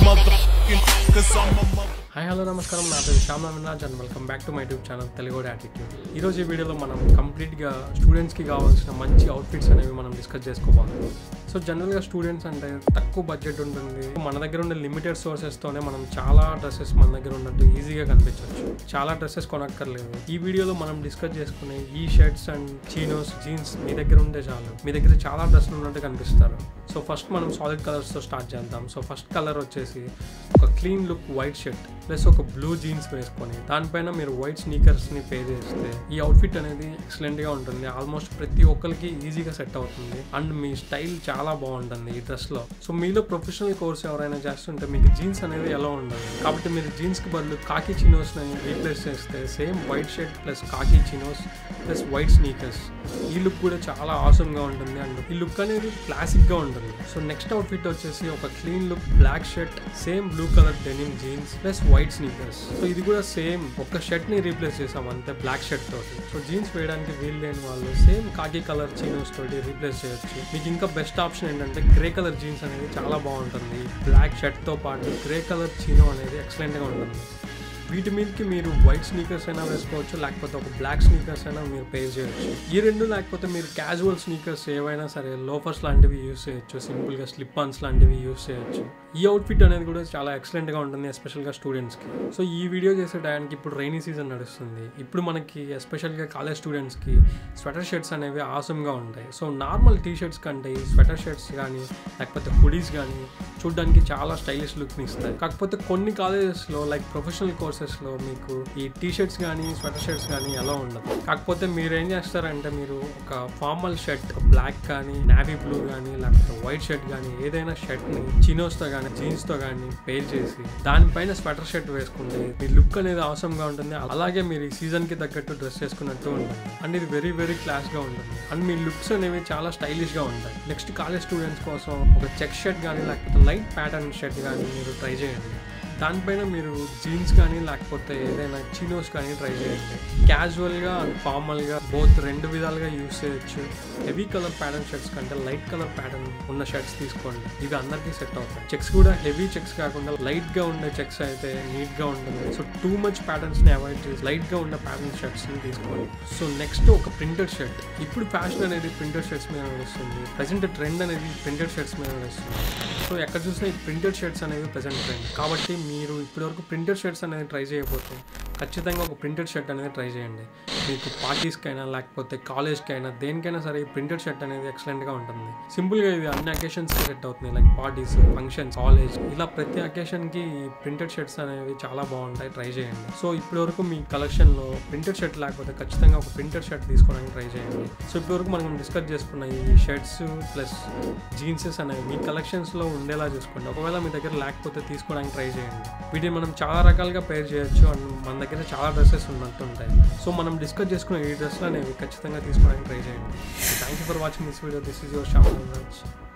motherfucking cause I'm a mother. Hi hello నమస్కారం నా పేరు Shyam Naveenaj and welcome back to my YouTube channel Telugu attitude ఈ రోజు ఈ వీడియోలో మనం కంప్లీట్గా స్టూడెంట్స్కి కావాల్సిన మంచి అవుట్ఫిట్స్ అనేవి మనం డిస్కస్ చేసుకోబోతున్నాం సో జనరల్గా స్టూడెంట్స్ అంటే తక్కువ బడ్జెట్ ఉంటుంది మన దగ్గర ఉండే లిమిటెడ్ సోర్సెస్తోనే మనం చాలా డ్రెస్సెస్ మన దగ్గర ఉన్నట్టు ఈజీగా కనిపించవచ్చు చాలా డ్రెస్సెస్ కొనక్కర్లేదు ఈ వీడియోలో మనం డిస్కస్ చేసుకునే ఈ షర్ట్స్ అండ్ చీనోస్ జీన్స్ మీ దగ్గర ఉంటే చాలు మీ దగ్గర చాలా డ్రెస్సులు ఉన్నట్టు కనిపిస్తారు సో ఫస్ట్ మనం సాలిడ్ కలర్స్తో స్టార్ట్ చేద్దాం సో ఫస్ట్ కలర్ వచ్చేసి ఒక clean look white shirt plus ఒక బ్లూ జీన్స్ వేసుకొని దానిపైన మీరు వైట్ స్నీకర్స్ని పే చేస్తే ఈ అవుట్ఫిట్ అనేది ఎక్సలెంట్గా ఉంటుంది ఆల్మోస్ట్ ప్రతి ఒక్కరికి ఈజీగా సెట్ అవుతుంది అండ్ మీ స్టైల్ చాలా బాగుంటుంది ఈ డ్రెస్లో సో మీలో ప్రొఫెషనల్ కోర్స్ ఎవరైనా చేస్తుంటే మీకు జీన్స్ అనేది ఎలా ఉండదు కాబట్టి మీరు జీన్స్కి బదులు కాకి చినోస్ని రీప్లేస్ చేస్తే same white shirt plus khaki chinos plus white sneakers ఈ లుక్ కూడా చాలా ఆసమ్గా ఉంటుంది అండ్ ఈ లుక్ అనేది క్లాసిక్గా ఉంటుంది సో నెక్స్ట్ అవుట్ఫిట్ వచ్చేసి ఒక clean look black shirt same blue colour denim jeans plus white sneakers so ఇది కూడా సేమ్ ఒక షర్ట్ ని రీప్లేస్ చేసాం అంతే బ్లాక్ షర్ట్ తోటి సో జీన్స్ వేయడానికి వీలు లేని వాళ్ళు సేమ్ కాకి కలర్ చీనోస్ తోటి రీప్లేస్ చేయొచ్చు మీకు ఇంకా బెస్ట్ ఆప్షన్ ఏంటంటే గ్రే కలర్ జీన్స్ అనేది చాలా బాగుంటుంది బ్లాక్ షర్ట్ తో పాటు గ్రే కలర్ చీనో అనేది ఎక్సలెంట్ గా ఉంటుంది వీటి మీదకి మీరు వైట్ స్నీకర్స్ అయినా వేసుకోవచ్చు లేకపోతే ఒక బ్లాక్ స్నీకర్స్ అయినా మీరు పే చేయొచ్చు ఈ రెండు లేకపోతే మీరు క్యాజువల్ స్నీకర్స్ ఏవైనా సరే లోఫర్స్ లాంటివి యూస్ చేయొచ్చు సింపుల్గా స్లిప్ ఆన్స్ లాంటివి యూస్ చేయొచ్చు ఈ అవుట్ఫిట్ అనేది కూడా చాలా ఎక్సలెంట్గా ఉంటుంది ఎస్పెషల్గా స్టూడెంట్స్కి సో ఈ వీడియో చేసే టైంకి ఇప్పుడు రైనీ సీజన్ నడుస్తుంది ఇప్పుడు మనకి ఎస్పెషల్గా కాలేజ్ స్టూడెంట్స్కి స్వెటర్ షర్ట్స్ అనేవి ఆసమ్గా ఉంటాయి సో నార్మల్ టీ షర్ట్స్ కంటే ఈ స్వెటర్ షర్ట్స్ కానీ లేకపోతే హుడీస్ కానీ చూడడానికి చాలా స్టైలిష్ లుక్ని ఇస్తాయి కాకపోతే కొన్ని కాలేజెస్లో లైక్ ప్రొఫెషనల్ కోర్సెస్లో మీకు ఈ టీ షర్ట్స్ కానీ స్వెటర్ షర్ట్స్ కానీ ఎలా ఉండదు కాకపోతే మీరు ఏం చేస్తారంటే మీరు ఒక ఫార్మల్ షర్ట్ బ్లాక్ కానీ నావీ బ్లూ కానీ లేకపోతే వైట్ షర్ట్ కానీ ఏదైనా షర్ట్ని చినోస్తో కానీ జీన్స్తో కానీ పేర్ చేసి దానిపైన స్వెటర్ షర్ట్ వేసుకుంటే మీ లుక్ అనేది అవసరంగా ఉంటుంది అలాగే మీరు ఈ సీజన్కి తగ్గట్టు డ్రెస్ చేసుకున్నట్టు ఉంటుంది అండ్ ఇది వెరీ వెరీ క్లాస్గా ఉంటుంది అండ్ మీ లుక్స్ అనేవి చాలా స్టైలిష్గా ఉంటాయి నెక్స్ట్ కాలేజ్ స్టూడెంట్స్ కోసం ఒక చెక్ షర్ట్ కానీ లేకపోతే లైట్ ప్యాటర్న్ షర్ట్ కానీ మీరు ట్రై చేయండి దానిపైన మీరు జీన్స్ కానీ లేకపోతే ఏదైనా చినోస్ కానీ ట్రై చేయండి క్యాజువల్గా అండ్ ఫార్మల్గా బోత్ రెండు విధాలుగా యూస్ చేయొచ్చు హెవీ కలర్ ప్యాటర్న్ షర్ట్స్ కంటే లైట్ కలర్ ప్యాటర్న్ ఉన్న షర్ట్స్ తీసుకోండి ఇవి అందరికీ సెట్ అవుతాయి చెక్స్ కూడా హెవీ చెక్స్ కాకుండా లైట్గా ఉండే చెక్స్ అయితే నీట్గా ఉంటుంది సో టూ మచ్ ప్యాటర్న్స్ని అవాయిడ్ చేసి లైట్గా ఉండే ప్యాటర్న్ షర్ట్స్ని తీసుకోండి సో నెక్స్ట్ ఒక ప్రింటెడ్ షర్ట్ ఇప్పుడు ఫ్యాషన్ అనేది ప్రింటెడ్ షర్ట్స్ మీద నడుస్తుంది ప్రజెంట్ ట్రెండ్ అనేది ప్రింటెడ్ షర్ట్స్ మీద నడుస్తుంది సో ఎక్కడ చూసినా ఈ ప్రింటెడ్ షర్ట్స్ అనేవి ప్రజెంట్ ట్రెండ్ కాబట్టి మీరు ఇప్పటివరకు ప్రింటెడ్ షర్ట్స్ అనేది ట్రై చేయకపోతే ఖచ్చితంగా ఒక ప్రింటెడ్ షర్ట్ అనేది ట్రై చేయండి మీకు పార్టీస్కైనా లేకపోతే కాలేజ్కైనా దేనికైనా సరే ఈ ప్రింటెడ్ షర్ట్ అనేది ఎక్సలెంట్గా ఉంటుంది సింపుల్గా ఇది అన్ని అకేషన్స్కి సెట్ అవుతుంది లైక్ పార్టీస్ ఫంక్షన్స్ కాలేజ్ ఇలా ప్రతి అకేషన్కి ఈ ప్రింటెడ్ షర్ట్స్ అనేవి చాలా బాగుంటాయి ట్రై చేయండి సో ఇప్పటివరకు మీ కలెక్షన్లో ప్రింటెడ్ షర్ట్ లేకపోతే ఖచ్చితంగా ఒక ప్రింటెడ్ షర్ట్ తీసుకోవడానికి ట్రై చేయండి సో ఇప్పటివరకు మనం డిస్కస్ చేసుకున్న ఈ షర్ట్స్ ప్లస్ జీన్సెస్ అనేవి మీ కలెక్షన్స్లో ఉండేలా చూసుకోండి ఒకవేళ మీ దగ్గర లేకపోతే తీసుకోవడానికి ట్రై చేయండి వీటిని మనం చాలా రకాలుగా పేర్ చేయొచ్చు అండ్ మన దగ్గర చాలా డ్రెస్సెస్ ఉన్నట్టు ఉంటాయి సో మనం డిస్కస్ చేసుకున్న ఈ డ్రెస్లు అనేవి ఖచ్చితంగా తీసుకోవడానికి ట్రై చేయండి thank you for watching this video this is your shop